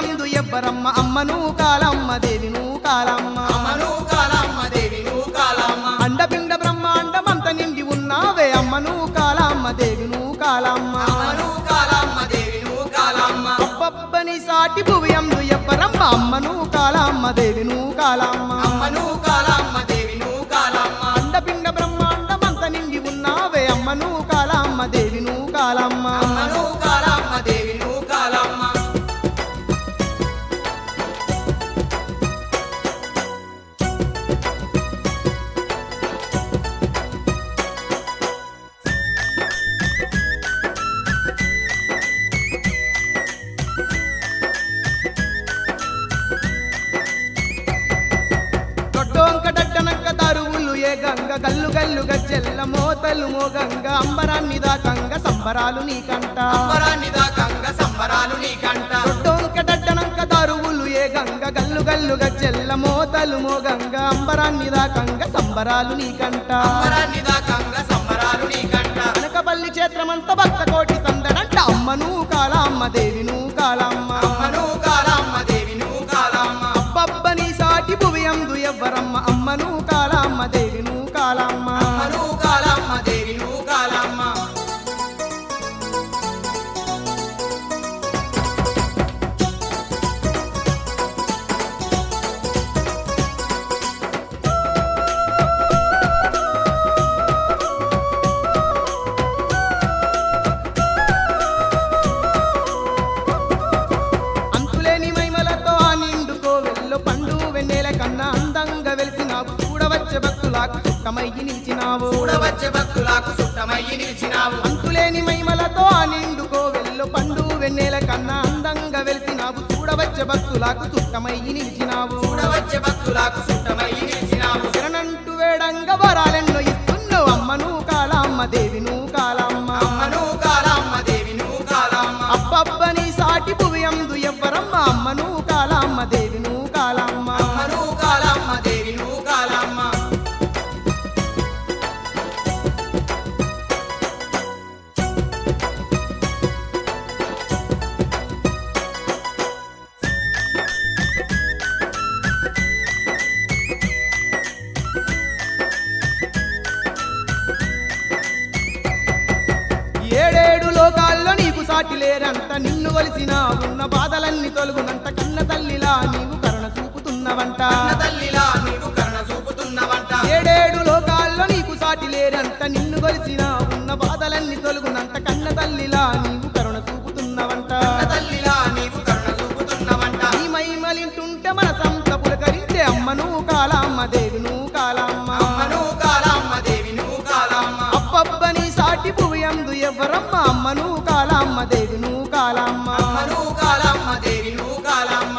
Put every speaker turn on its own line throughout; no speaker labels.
భువియందు ఎవ్వరమ్మ అమ్మను కాలమ్మ దేవి నువ్వు కాలమ్మ
అమ్మను కాలమ్మ దేవి నువ్వు కాలమ్మ
అండపిండ బ్రహ్మాండమంత నిండి ఉన్నావే అమ్మను కాలమ్మ దేవి నువ్వు కాలమ్మ
అమ్మను కాలమ్మ దేవి నువ్వు కాలమ్మ
అబ్బబ్బని సాటి భువియందు ఎవ్వరమ్మ అమ్మను కాలమ్మ దేవి నువ్వు కాలమ్మ
అమ్మను కాలమ్మ దేవి నువ్వు కాలమ్మ
అండపిండ బ్రహ్మాండమంత నిండి ఉన్నావే అమ్మను కాలమ్మ దేవి నువ్వు కాలమ్మ
అమ్మను కాలమ్మ దేవి నువ్వు కాలమ్మ
దొడ్డోంక డడ్డనక్క తరువులు ఏ గంగ గల్లు గల్లుగా చెల్ల మోతలు మోగంగ అంబరాన్ని దాకంగ సంబరాలు నీకంట
సంబరాన్ని దాకంగ సంబరాలు నీకంట
దొడ్డోంక డడ్డనక్క తరువులు ఏ గంగ గల్లు గల్లుగా చెల్ల మోతలు మోగంగ అంబరాన్ని దాకంగ సంబరాలు నీకంట
సంబరాన్ని దాకంగ సంబరాలు నీకంట
కనకపల్లి క్షేత్రమంత భక్త కోటి సందడంట అమ్మను కాలమ్మ దేవి నువ్వు కాలమ్మ
అమ్మను కాలమ్మ దేవి నువ్వు కాలమ్మ
అబ్బబ్బని సాటి భువియందు ఎవ్వరమ్మ అమ్మను కాలమ్మ దేవి నువ్వు కాలమ్మ
అమ్మను కాలమ్మ దేవి నువ్వు కాలమ్మ
అంతులేని మైమలతో ఆ నిండు కోవెల్లో పండు వెన్నెల కన్నా అందంగా వెలిసినావు చూడవచ్చే భక్తులకు సుఖమయ్యి నిలిచినావు
చూడవచ్చే భక్తులకు సుట్టమయ్యి నిలిచినావు
అంతులేని మైమలతో ఆ నిండు కోవెల్లో పండు వెన్నెల కన్నా అందంగా వెలిసినావు చూడవచ్చే భక్తులకు సుఖమయ్యి నిలిచినావు
చూడవచ్చే భక్తులకు సుట్టమయ్యి నిలిచినావు
శరణంటూ వేడంగా వరాలెన్నో ఇస్తున్నావు అమ్మను కాలమ్మ దేవి నువ్వు కాలమ్మ
అమ్మను కాలమ్మ దేవి నువ్వు కాలమ్మ
అబ్బబ్బని సాటి భువియందు ఎవ్వరమ్మ అమ్మను కాలమ్మ దేవి నువ్వు కాలమ్మ
అమ్మను కాలమ్మ దేవి నువ్వు కాలమ్మ
ఏడేడు లోకాల్లో నీకు సాటి లేరంత నిన్ను వలిసిన ఉన్న బాధలన్నీ తొలుగునంత కన్న తల్లిలా నీవు కరుణ చూపుతున్నవంట
కన్న తల్లిలా నీవు కరుణ చూపుతున్నవంట
ఏడేడు లోకాల్లో నీకు సాటి లేరంత నిన్ను వలిసిన ఉన్న బాధలన్నీ తొలుగునంత కన్న తల్లిలా నీవు కరుణ చూపుతున్నవంట
కన్న తల్లిలా నీవు కరుణ చూపుతున్నవంట
నీ మైమలింటుంటే మన సంత పులకరించే అమ్మను కాలమ్మ దేవి నువ్వు కాలమ్మ
అమ్మను కాలమ్మ దేవి నువ్వు కాలమ్మ
అప్పబ్బని సాటి భువియందు ఎవ్వరమ్మ అమ్మను కాలమ్మ దేవి నువ్వు కాలమ్మ
అమ్మను కాలమ్మ దేవి నువ్వు కాలమ్మ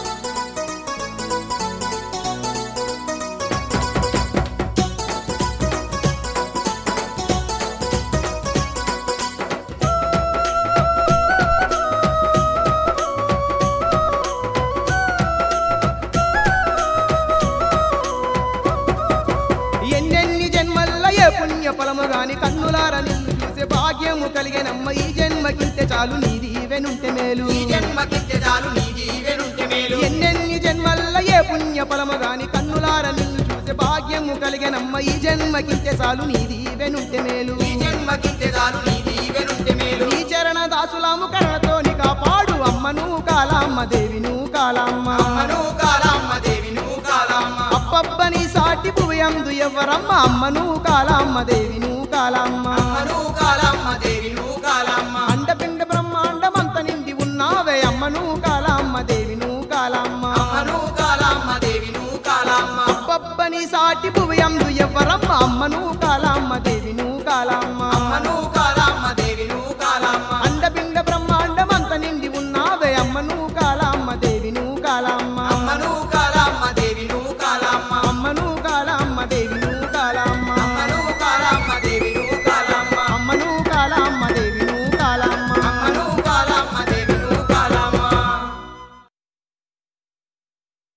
ఎన్నెన్ని జన్మల్ల ఏ పుణ్య ఫలము గాని కన్నులార నిన్ను చూసే భాగ్యము కలిగేనమ్మ ఈ జన్మకింతే చాలు నీది వెనుంటే మేలు
ఈ జన్మకింతే చాలు నీ జీవెనుంటే మేలు
ఎన్నెన్ని జన్మల్ల ఏ పుణ్య ఫలము గాని కన్నులార నిన్ను చూసే భాగ్యము కలిగేనమ్మ ఈ జన్మకింతే చాలు నీది వెనుంటే మేలు
ఈ జన్మకింతే చాలు నీ జీవెనుంటే మేలు
నీ చరణ దాసులాము కరుణతోని కాపాడు అమ్మను కాలమ్మ దేవి నువ్వు కాలమ్మ
అమ్మను కాలమ్మ దేవి నువ్వు కాలమ్మ
అప్పబ్బని సాటి భువియందు ఎవ్వరమ్మ అమ్మను కాలమ్మ దేవి నువ్వు కాలమ్మ
అమ్మను కాలమ్మ దేవి నువ్వు కాలమ్మ
అండపిండ బ్రహ్మాండమంత నిండి ఉన్నావే అమ్మను కాలమ్మ దేవి నువ్వు కాలమ్మ
అమ్మను కాలమ్మ దేవి నువ్వు కాలమ్మ
అబ్బబ్బని సాటి భువియందు ఎవ్వరమ్మ అమ్మను కాలమ్మ దేవి నువ్వు కాలమ్మ